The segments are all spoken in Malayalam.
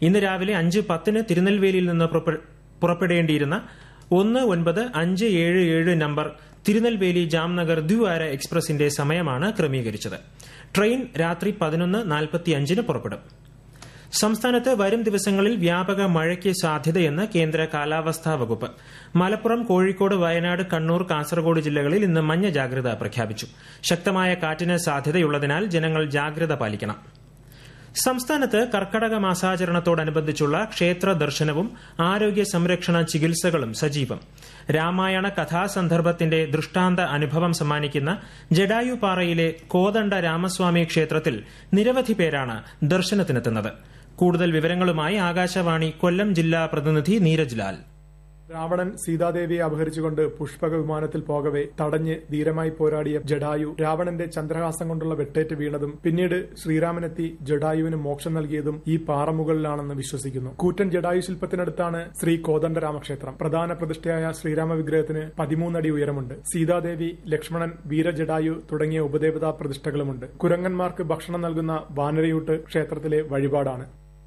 ഇന്ന് രാവിലെ അഞ്ച് പത്തിന് തിരുനെൽവേലിയിൽ നിന്ന് പുറപ്പെടേണ്ടിയിരുന്ന ഒന്ന് ഒൻപത് അഞ്ച് ഏഴ് ഏഴ് നമ്പർ തിരുനെൽവേലി ജാംനഗർ ദ്വിവാര എക്സ്പ്രസിന്റെ സമയമാണ് ക്രമീകരിച്ചത് ട്രെയിൻ രാത്രി പതിനൊന്ന് നാൽപ്പത്തിയഞ്ചിന് പുറപ്പെടും സംസ്ഥാനത്ത് വരും ദിവസങ്ങളിൽ വ്യാപക മഴയ്ക്ക് സാധ്യതയെന്ന് കേന്ദ്ര കാലാവസ്ഥാ വകുപ്പ് മലപ്പുറം കോഴിക്കോട് വയനാട് കണ്ണൂർ കാസർഗോഡ് ജില്ലകളിൽ ഇന്ന് മഞ്ഞ ജാഗ്രത പ്രഖ്യാപിച്ചു ശക്തമായ കാറ്റിന് സാധ്യതയുള്ളതിനാൽ ജനങ്ങൾ ജാഗ്രത പാലിക്കണം സംസ്ഥാനത്ത് കർക്കടക മാസാചരണത്തോടനുബന്ധിച്ചുള്ള ക്ഷേത്ര ദർശനവും ആരോഗ്യ സംരക്ഷണ ചികിത്സകളും സജീവം രാമായണ കഥാസന്ദർഭത്തിന്റെ ദൃഷ്ടാന്ത അനുഭവം സമ്മാനിക്കുന്ന ജഡായുപാറയിലെ കോദണ്ഡ രാമസ്വാമി ക്ഷേത്രത്തിൽ നിരവധി പേരാണ് ദർശനത്തിനെത്തുന്നത് കൂടുതൽ വിവരങ്ങളുമായി ആകാശവാണി കൊല്ലം ജില്ലാ പ്രതിനിധി നീരജ് ലാൽ രാവണൻ സീതാദേവിയെ അപഹരിച്ചുകൊണ്ട് പുഷ്പക വിമാനത്തിൽ പോകവെ തടഞ്ഞ് ധീരമായി പോരാടിയ ജഡായു രാവണന്റെ ചന്ദ്രഹാസം കൊണ്ടുള്ള വെട്ടേറ്റ് വീണതും പിന്നീട് ശ്രീരാമനെത്തി ജഡായുവിന് മോക്ഷം നൽകിയതും ഈ പാറമുകളിലാണെന്ന് വിശ്വസിക്കുന്നു കൂറ്റൻ ജഡായു ശില്പത്തിനടുത്താണ് ശ്രീ കോദണ്ഡരാമക്ഷേത്രം പ്രധാന പ്രതിഷ്ഠയായ ശ്രീരാമ വിഗ്രഹത്തിന് പതിമൂന്നടി ഉയരമുണ്ട് സീതാദേവി ലക്ഷ്മണൻ വീരജഡായു തുടങ്ങിയ ഉപദേവതാ പ്രതിഷ്ഠകളുമുണ്ട് കുരങ്ങന്മാർക്ക് ഭക്ഷണം നൽകുന്ന വാനരയൂട്ട് ക്ഷേത്രത്തിലെ വഴിപാടാണ്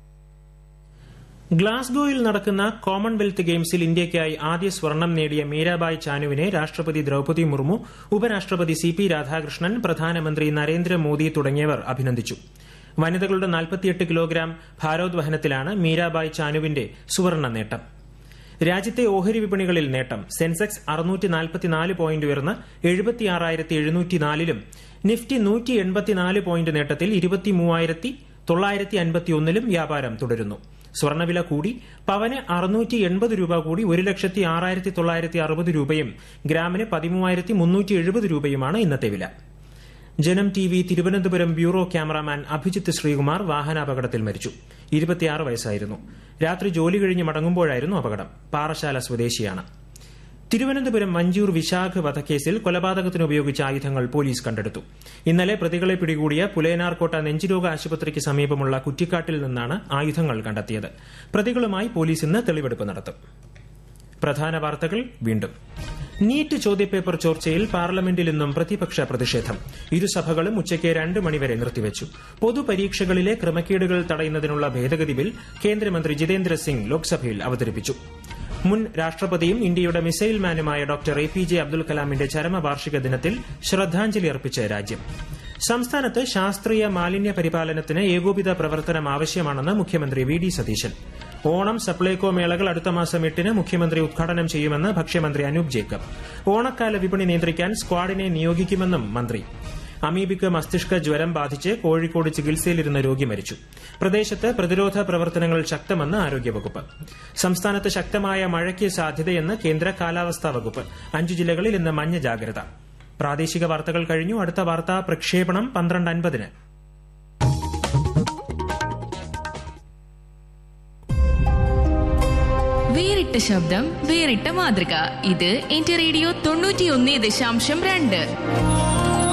ഗ്ലാസ്ഗോയിൽ നടക്കുന്ന കോമൺവെൽത്ത് ഗെയിംസിൽ ഇന്ത്യയ്ക്കായി ആദ്യ സ്വർണം നേടിയ മീരാബായ് ചാനുവിനെ രാഷ്ട്രപതി ദ്രൌപതി മുർമു ഉപരാഷ്ട്രപതി സി പി രാധാകൃഷ്ണൻ പ്രധാനമന്ത്രി നരേന്ദ്രമോദി തുടങ്ങിയവർ അഭിനന്ദിച്ചു വനിതകളുടെ നാൽപ്പത്തിയെട്ട് കിലോഗ്രാം ഭാരോദ്വഹനത്തിലാണ് മീരാബായ് ചാനുവിന്റെ സുവർണ നേട്ടം രാജ്യത്തെ ഓഹരി വിപണികളിൽ നേട്ടം സെൻസെക്സ് അറുന്നൂറ്റി നാൽപ്പത്തിനാല് പോയിന്റ് ഉയർന്ന് എഴുപത്തിയാറായിരത്തി എഴുന്നൂറ്റിനാലിലും നിഫ്റ്റി നൂറ്റി എൺപത്തിനാല് പോയിന്റ് നേട്ടത്തിൽ ഇരുപത്തിമൂവായിരത്തി തൊള്ളായിരത്തി അൻപത്തിയൊന്നിലും വ്യാപാരം തുടരുന്നു സ്വർണ്ണവില കൂടി പവന് അറുന്നൂറ്റി എൺപത് രൂപ കൂടി ഒരു ലക്ഷത്തി ആറായിരത്തി തൊള്ളായിരത്തി അറുപത് രൂപയും ഗ്രാമിന് പതിമൂവായിരത്തി മുന്നൂറ്റി എഴുപത് രൂപയുമാണ് ഇന്നത്തെ വില Janam T V Thiruvananthapuram bureau cameraman Abhijith Sreekumar വാഹനാപകടത്തിൽ മരിച്ചു ഇരുപത്തിയാറ് വയസ്സായിരുന്നു രാത്രി ജോലി കഴിഞ്ഞ് മടങ്ങുമ്പോഴായിരുന്നു അപകടം പാറശാല സ്വദേശിയാണ് തിരുവനന്തപുരം മഞ്ചൂർ വിശാഖ് വധക്കേസിൽ കൊലപാതകത്തിന് ഉപയോഗിച്ച ആയുധങ്ങൾ പോലീസ് കണ്ടെടുത്തു ഇന്നലെ പ്രതികളെ പിടികൂടിയ പുലയനാർകോട്ട നെഞ്ചുരോഗ ആശുപത്രിക്ക് സമീപമുള്ള കുറ്റിക്കാട്ടിൽ നിന്നാണ് ആയുധങ്ങൾ കണ്ടെത്തിയത് പ്രതികളുമായി പോലീസ് ഇന്ന് തെളിവെടുപ്പ് നടത്തും പ്രധാന വാർത്തകൾ വീണ്ടും നീറ്റ് ചോദ്യപേപ്പർ ചോർച്ചയിൽ പാർലമെന്റിൽ ഇന്നും പ്രതിപക്ഷ പ്രതിഷേധം ഇരുസഭകളും ഉച്ചയ്ക്ക് രണ്ട് മണിവരെ നിർത്തിവച്ചു പൊതുപരീക്ഷകളിലെ ക്രമക്കേടുകൾ തടയുന്നതിനുള്ള ഭേദഗതി ബിൽ കേന്ദ്രമന്ത്രി ജിതേന്ദ്ര സിംഗ് ലോക്സഭയിൽ അവതരിപ്പിച്ചു മുൻ രാഷ്ട്രപതിയും ഇന്ത്യയുടെ മിസൈൽ മാനുമായ doctor A P J Abdul കലാമിന്റെ ചരമവാർഷിക ദിനത്തിൽ ശ്രദ്ധാഞ്ജലി അർപ്പിച്ച് രാജ്യം സംസ്ഥാനത്ത് ശാസ്ത്രീയ മാലിന്യ പരിപാലനത്തിന് ഏകോപിത പ്രവർത്തനം ആവശ്യമാണെന്ന് മുഖ്യമന്ത്രി വി ഡി സതീശൻ ഓണം സപ്ലൈകോ മേളകൾ അടുത്ത മാസം എട്ടിന് മുഖ്യമന്ത്രി ഉദ്ഘാടനം ചെയ്യുമെന്ന് ഭക്ഷ്യമന്ത്രി അനൂപ് ജേക്കബ് ഓണക്കാല വിപണി നിയന്ത്രിക്കാൻ സ്ക്വാഡിനെ നിയോഗിക്കുമെന്നും മന്ത്രി അമീബിക്ക് മസ്തിഷ്ക ജ്വരം ബാധിച്ച് കോഴിക്കോട് ചികിത്സയിലിരുന്ന രോഗി മരിച്ചു പ്രദേശത്ത് പ്രതിരോധ പ്രവർത്തനങ്ങൾ ശക്തമെന്ന് ആരോഗ്യവകുപ്പ് സംസ്ഥാനത്ത് ശക്തമായ മഴയ്ക്ക് സാധ്യതയെന്ന് കേന്ദ്ര കാലാവസ്ഥാ വകുപ്പ് അഞ്ചു ജില്ലകളിൽ ഇന്ന് മഞ്ഞ ജാഗ്രത പ്രാദേശിക വാർത്തകൾ കഴിഞ്ഞു അടുത്ത വാർത്താ പ്രക്ഷേപണം പന്ത്രണ്ട് അൻപതിന് വേറിട്ട ശബ്ദം വേറിട്ട മാതൃക ഇത് എന്റെ റേഡിയോ തൊണ്ണൂറ്റിയൊന്ന് ദശാംശം രണ്ട്